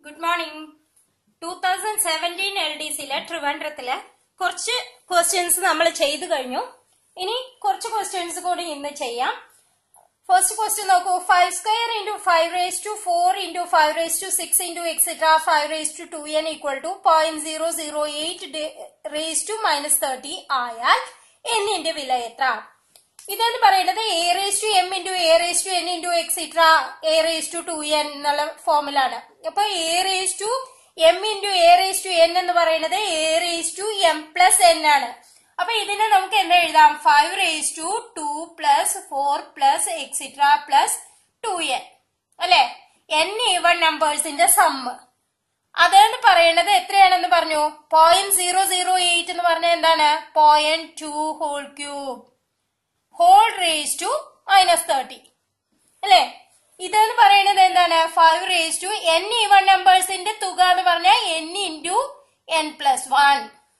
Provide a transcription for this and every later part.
Good morning two thousand seventeen L D സിയിലെ ട്രിവാൻഡ്രത്തില് കുറച്ച് ക്വസ്റ്റ്യൻസ് നമ്മൾ ചെയ്തു കഴിഞ്ഞു ഇനി കുറച്ച് ക്വസ്റ്റ്യൻസ് കൂടി ഇന്ന് ചെയ്യാം ഫസ്റ്റ് ക്വസ്റ്റ്യൻ നോക്കൂ five square into five raise to four into five raise to six into etcetera five raise to two n equal to point zero zero eight raise to minus thirty ആയാൽ എന്നിന്റെ വില എത്ര ഇതെന്ന് പറയുന്നത് a raise to m into a raise to n into etcetera a raise to two n എന്നുള്ള ഫോമിലാണ് അപ്പൊ a raise to m into a raise to N എന്ന് പറയുന്നത് a raise to m plus n ആണ് അപ്പൊ ഇതിനെ നമുക്ക് എന്താ എഴുതാം five raise to two plus four plus etcetera plus two n അല്ലെ എൻ ഈവൺ നമ്പേഴ്സിന്റെ സമ്മ് അതെന്ന് പറയുന്നത് എത്രയാണെന്ന് പറഞ്ഞു പോയിന്റ് സീറോ സീറോ എയ്റ്റ് എന്ന് പറഞ്ഞാൽ എന്താണ് point two whole cube whole raise to minus thirty അല്ലേ ഇതെന്ന് പറയുന്നത് എന്താണ് five raise to n even നമ്പേഴ്സിന്റെ തുക എന്ന് പറഞ്ഞാൽ n into n plus one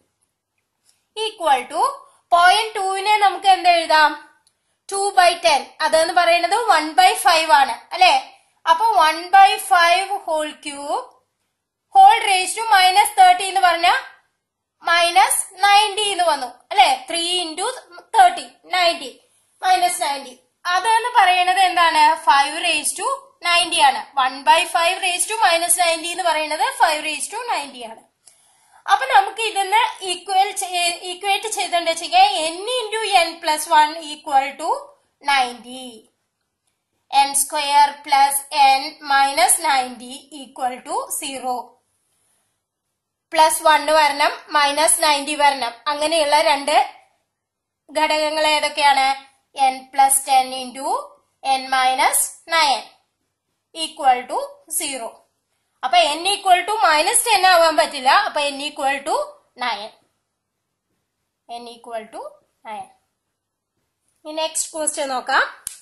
equal to point ടുവിനെ നമുക്ക് എന്ത് എഴുതാം ടു ബൈ ടെൻ അതെന്ന് പറയുന്നത് വൺ ബൈ ഫൈവ് ആണ് അല്ലെ അപ്പൊ one by five whole cube whole raise to minus thirty എന്ന് പറഞ്ഞാൽ മൈനസ് നയൻറ്റി എന്ന് വന്നു അല്ലെ three into thirty ninety minus ninety അതെന്ന് പറയുന്നത് എന്താണ് ഫൈവ് റേസ് ടു നയൻറ്റി ആണ് one by five raise to minus ninety എന്ന് പറയുന്നത് ഫൈവ് റേസ് ടു നയൻറ്റി ആണ് അപ്പൊ നമുക്ക് ഇതിന്ന് ഈക്വൽ ഈക്വേറ്റ് ചെയ്തോണ്ട് വെച്ചാൽ n into n plus one equal to ninety n square plus n minus ninety equal to zero plus one വരണം minus ninety വരണം അങ്ങനെയുള്ള രണ്ട് ഘടകങ്ങൾ ഏതൊക്കെയാണ് n plus ten into n minus nine equal to zero അപ്പൊ n equal to minus ten ആവാൻ പറ്റില്ല അപ്പൊ n equal to nine n equal to nine next question നോക്കാം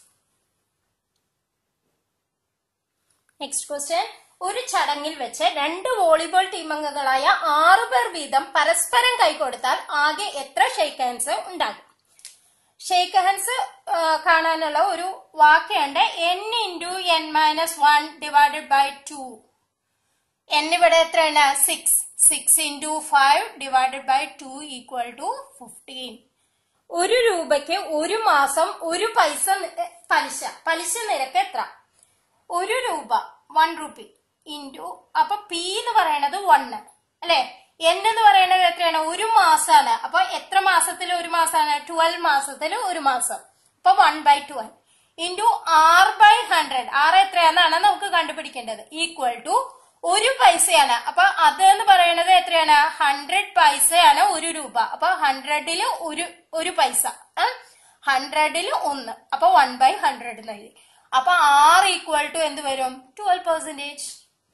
നെക്സ്റ്റ് ക്വസ്റ്റ്യൻ ഒരു ചടങ്ങിൽ വെച്ച് രണ്ട് വോളിബോൾ ടീമംഗങ്ങളായ ആറു പേർ വീതം പരസ്പരം കൈകൊടുത്താൽ ആകെ എത്ര ഷെയ്ക്ക് ഹാൻഡ്സ് ഉണ്ടാകും ഷെയ്ക്ക് ഹാൻഡ്സ് കാണാനുള്ള ഒരു വാക്യുണ്ട് n into n minus one divided by two n ഇവിടെ എത്രയാണ് six six into five divided by two equal to fifteen ഒരു രൂപയ്ക്ക് ഒരു മാസം ഒരു പൈസ പലിശ പലിശ നിരക്ക് എത്ര ഒരു രൂപ വൺ റുപ്പി ഇൻറ്റു അപ്പൊ പി എന്ന് പറയണത് വണ്ണ് അല്ലെ എൻ എന്ന് പറയുന്നത് എത്രയാണ് ഒരു മാസമാണ് അപ്പൊ എത്ര മാസത്തിൽ ഒരു മാസമാണ് ട്വൽവ് മാസത്തിൽ ഒരു മാസം അപ്പൊ one by twelve into r by hundred r എത്രയാണെന്നാണ് നമുക്ക് കണ്ടുപിടിക്കേണ്ടത് ഈക്വൽ ടു ഒരു പൈസയാണ് അപ്പൊ അത് എന്ന് പറയുന്നത് എത്രയാണ് ഹൺഡ്രഡ് പൈസയാണ് ഒരു രൂപ അപ്പൊ ഹൺഡ്രഡില് ഒരു ഒരു പൈസ ഹൺഡ്രഡില് ഒന്ന് അപ്പൊ വൺ ബൈ ഹൺഡ്രഡ് എന്ന് എഴുതി അപ്പൊ ആർ ഈക്വൽ ടു എന്ത് വരും twelve percentage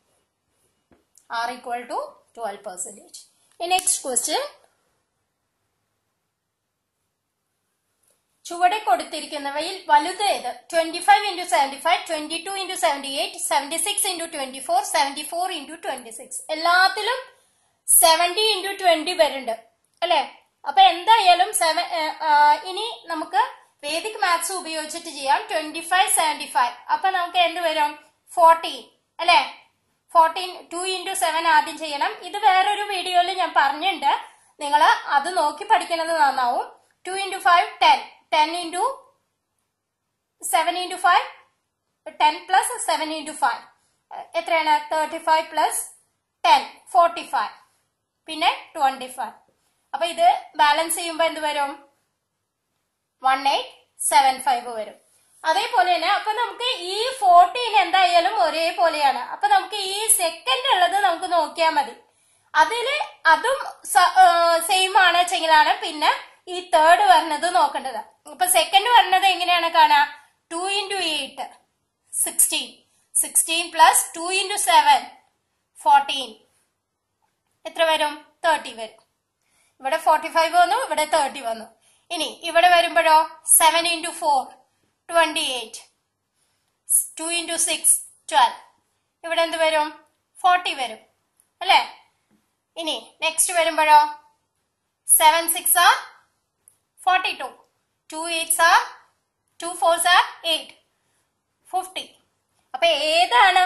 r equal to twelve percentage next question ചുവടെ കൊടുത്തിരിക്കുന്നവയിൽ വലുതേത് twenty five into seventy five twenty two into seventy eight seventy six into twenty four seventy four into twenty six എല്ലാത്തിലും seventy into twenty വരുന്നുണ്ട് അല്ലെ അപ്പൊ എന്തായാലും seven ഇനി നമുക്ക് വേദിക് മാത്സ് ഉപയോഗിച്ചിട്ട് ചെയ്യാം ട്വന്റി ഫൈവ് സെവന്റി ഫൈവ് അപ്പൊ നമുക്ക് എന്ത് വരും ഫോർട്ടീൻ അല്ലെ ഫോർട്ടീൻ ടു ഇൻറ്റു സെവൻ ആദ്യം ചെയ്യണം ഇത് വേറൊരു വീഡിയോയിൽ ഞാൻ പറഞ്ഞിട്ടുണ്ട് നിങ്ങൾ അത് നോക്കി പഠിക്കുന്നത് നന്നാവും two into five ten ten into seven into five ten plus seven into five എത്രയാണ് thirty five plus ten forty five പിന്നെ ട്വന്റി ഫൈവ് അപ്പൊ ഇത് ബാലൻസ് ചെയ്യുമ്പോൾ എന്ത് വരും വൺ എയ്റ്റ് സെവൻ ഫൈവ് വരും അതേപോലെ തന്നെ അപ്പൊ നമുക്ക് ഈ ഫോർട്ടീൻ എന്തായാലും ഒരേപോലെയാണ് അപ്പൊ നമുക്ക് ഈ സെക്കൻഡ് ഉള്ളത് നമുക്ക് നോക്കിയാൽ മതി അതില് അതും സെയിം ആണ് വെച്ചെങ്കിലാണ് പിന്നെ ഈ തേർഡ് വരുന്നത് നോക്കേണ്ടത് അപ്പൊ സെക്കൻഡ് വരുന്നത് എങ്ങനെയാണ് കാണാ two into eight sixteen sixteen plus two into seven fourteen എത്ര വരും തേർട്ടി വരും ഇവിടെ ഫോർട്ടി ഫൈവ് വന്നു ഇവിടെ തേർട്ടി വന്നു ഇനി ഇവിടെ വരുമ്പോഴോ seven into four twenty eight two into six twelve ഇവിടെ എന്ത് വരും ഫോർട്ടി വരും അല്ലേ ഇനി നെക്സ്റ്റ് വരുമ്പോഴോ seven six r forty two two eights r two fours r eight fifty അപ്പൊ ഏതാണ്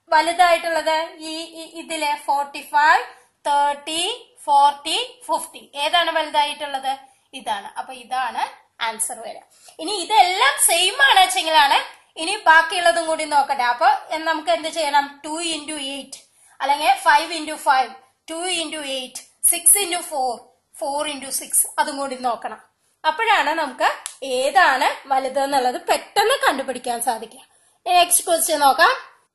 വലുതായിട്ടുള്ളത് ഈ ഈ- ഇതില് forty five thirty forty fifty ഏതാണ് വലുതായിട്ടുള്ളത് ഇതാണ് അപ്പൊ ഇതാണ് ആൻസർ വരിക ഇനി ഇതെല്ലാം സെയിം ആണ് വെച്ചെങ്കിലാണ് ഇനി ബാക്കിയുള്ളതും കൂടി നോക്കട്ടെ അപ്പൊ നമുക്ക് എന്ത് ചെയ്യണം ടു ഇൻറ്റു എയ്റ്റ് അല്ലെങ്കിൽ five into five two into eight six into four four into six അതും കൂടി നോക്കണം അപ്പോഴാണ് നമുക്ക് ഏതാണ് വലുത് എന്നുള്ളത് പെട്ടെന്ന് കണ്ടുപിടിക്കാൻ സാധിക്കുക നെക്സ്റ്റ് ക്വസ്റ്റ്യൻ നോക്കാം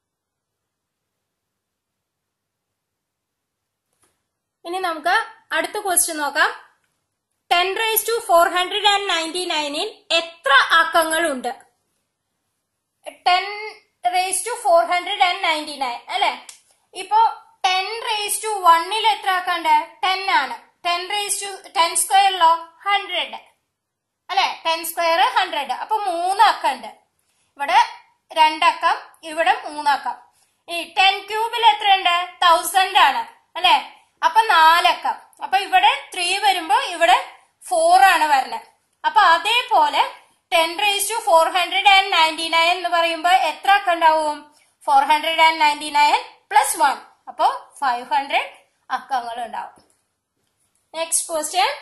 ഇനി നമുക്ക് അടുത്ത ക്വസ്റ്റ്യൻ നോക്കാം ten raise to four hundred and ninety നയനിൽ എത്ര അക്കങ്ങളുണ്ട് ten raise to four hundred and ninety nine അല്ലെ ഇപ്പോ ടെൻ റേസ് ടു വണ്ണിൽ എത്ര അക്കണ്ട് ടെൻ ആണ് ടെൻ റേസ് ടു ടെൻ സ്ക്വയറിലോ ഹൺഡ്രഡ് അല്ലെ ടെൻ സ്ക്വയർ ഹൺഡ്രഡ് അപ്പൊ മൂന്ന് അക്കണ്ട് ഇവിടെ രണ്ടക്കം ഇവിടെ മൂന്നക്കം ഈ ടെൻ ക്യൂബിൽ എത്രയുണ്ട് തൗസൻഡ് ആണ് അല്ലെ അപ്പൊ നാലക്കം അപ്പൊ ഇവിടെ ത്രീ വരുമ്പോ ഇവിടെ ഫോർ ആണ് വരുന്നത് അപ്പൊ അതേപോലെ ten raise to four hundred and ninety nine എന്ന് പറയുമ്പോ എത്ര അക്കം ഉണ്ടാവും four hundred and ninety nine plus one അപ്പോ ഫൈവ് ഹൺഡ്രഡ് അക്കങ്ങൾ ഉണ്ടാവും നെക്സ്റ്റ് ക്വസ്റ്റ്യൻ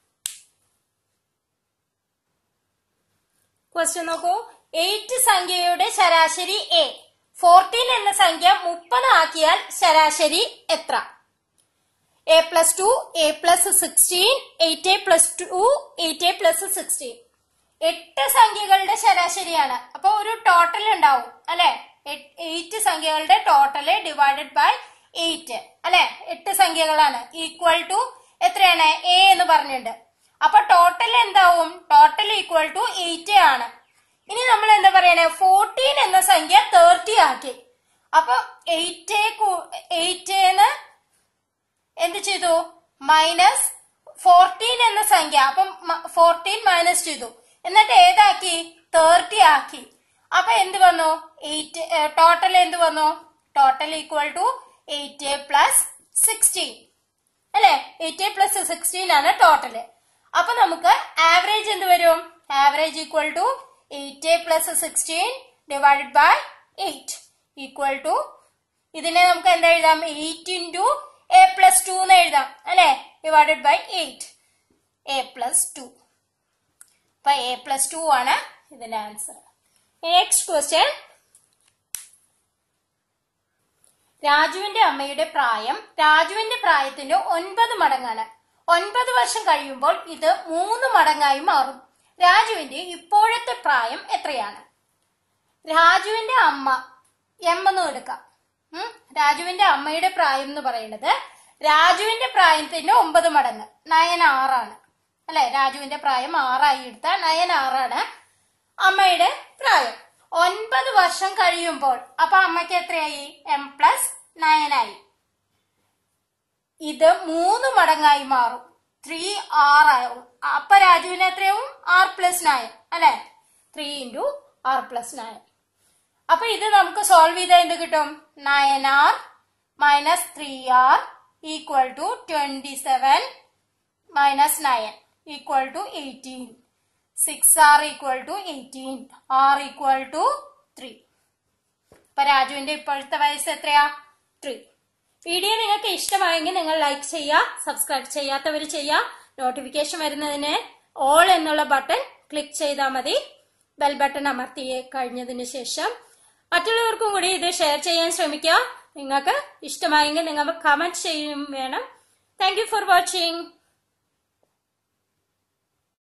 ക്വസ്റ്റ്യൻ നോക്കൂ എയ്റ്റ് സംഖ്യയുടെ ശരാശരി എ ഫോർട്ടീൻ എന്ന സംഖ്യ മുപ്പത് ആക്കിയാൽ ശരാശരി എത്ര a plus two a plus sixteen eight a plus two eight a plus sixteen എട്ട് സംഖ്യകളുടെ ശരാശരിയാണ് അപ്പൊ ഒരു ടോട്ടൽ ഉണ്ടാവും അല്ലെ എയ്റ്റ് സംഖ്യകളുടെ ടോട്ടൽ ഡിവൈഡഡ് ബൈ എയ്റ്റ് അല്ലെ എട്ട് സംഖ്യകളാണ് ഈക്വൽ ടു എത്രയാണ് എ എന്ന് പറഞ്ഞിട്ടുണ്ട് അപ്പൊ ടോട്ടൽ എന്താവും ടോട്ടൽ ഈക്വൽ ടു എയ്റ്റ് ആണ് ഇനി നമ്മൾ എന്താ പറയണേ ഫോർട്ടീൻ എന്ന സംഖ്യ തേർട്ടി ആക്കി അപ്പൊ എയ്റ്റ് എയ്റ്റേന്ന് എന്ത് ചെയ്തു മൈനസ് ഫോർട്ടീൻ എന്ന സംഖ്യ അപ്പം ഫോർട്ടീൻ മൈനസ് ചെയ്തു എന്നിട്ട് ഏതാക്കി തേർട്ടി ആക്കി അപ്പൊ എന്ത് വന്നു എയ്റ്റ് ടോട്ടൽ എന്ത് വന്നു total equal to eight plus sixteen അല്ലെ എയ്റ്റ് പ്ലസ് സിക്സ്റ്റീൻ ആണ് ടോട്ടല് അപ്പൊ നമുക്ക് ആവറേജ് എന്ത് വരും average equal to eight plus sixteen divided by eight equal to ഇതിനെ നമുക്ക് എന്താ എഴുതാം eight into a plus two എന്ന് എഴുതാം അല്ലെ divided by eight a plus two അപ്പൊ എ പ്ലസ് ടു ആണ് ഇതിന്റെ ആൻസർ നെക്സ്റ്റ് ക്വസ്റ്റ്യൻ രാജുവിന്റെ അമ്മയുടെ പ്രായം രാജുവിന്റെ പ്രായത്തിന്റെ ഒൻപത് മടങ്ങാണ് ഒൻപത് വർഷം കഴിയുമ്പോൾ ഇത് മൂന്ന് മടങ്ങായി മാറും രാജുവിന്റെ ഇപ്പോഴത്തെ പ്രായം എത്രയാണ് രാജുവിന്റെ അമ്മ എം എന്ന് എടുക്കാം ഉം? രാജുവിന്റെ അമ്മയുടെ പ്രായം എന്ന് പറയുന്നത് രാജുവിന്റെ പ്രായത്തിന്റെ ഒമ്പത് മടങ്ങ് നയൻ ആറാണ് അല്ലെ രാജുവിന്റെ പ്രായം ആറായി എടുത്ത നയൻ ആറാണ് അമ്മയുടെ പ്രായം ഒൻപത് വർഷം കഴിയുമ്പോൾ അപ്പൊ അമ്മയ്ക്ക് എത്രയായി എം പ്ലസ് നയൻ ആയി ഇത് മൂന്ന് മടങ്ങായി മാറും ത്രീ ആർ ആവും അപ്പൊ രാജുവിന് എത്രയാവും ആർ പ്ലസ് നയൻ അല്ലെ three into r plus nine അപ്പൊ ഇത് നമുക്ക് സോൾവ് ചെയ്താൽ എന്ത് കിട്ടും nine r minus three r equal to twenty seven minus nine equal to eighteen six r equal to eighteen r equal to three ഇപ്പൊ രാജുവിന്റെ ഇപ്പോഴത്തെ വയസ്സ് എത്രയാ ത്രീ വീഡിയോ നിങ്ങൾക്ക് ഇഷ്ടമായെങ്കിൽ നിങ്ങൾ ലൈക്ക് ചെയ്യുക സബ്സ്ക്രൈബ് ചെയ്യാത്തവർ ചെയ്യുക നോട്ടിഫിക്കേഷൻ വരുന്നതിന് ഓൾ എന്നുള്ള ബട്ടൺ ക്ലിക്ക് ചെയ്താൽ മതി ബെൽ ബട്ടൺ അമർത്തി കഴിഞ്ഞതിന് ശേഷം മറ്റുള്ളവർക്കും കൂടി ഇത് ഷെയർ ചെയ്യാൻ ശ്രമിക്കുക നിങ്ങൾക്ക് ഇഷ്ടമായെങ്കിൽ നിങ്ങൾ കമന്റ് ചെയ്യും വേണം താങ്ക് യു ഫോർ വാച്ചിങ്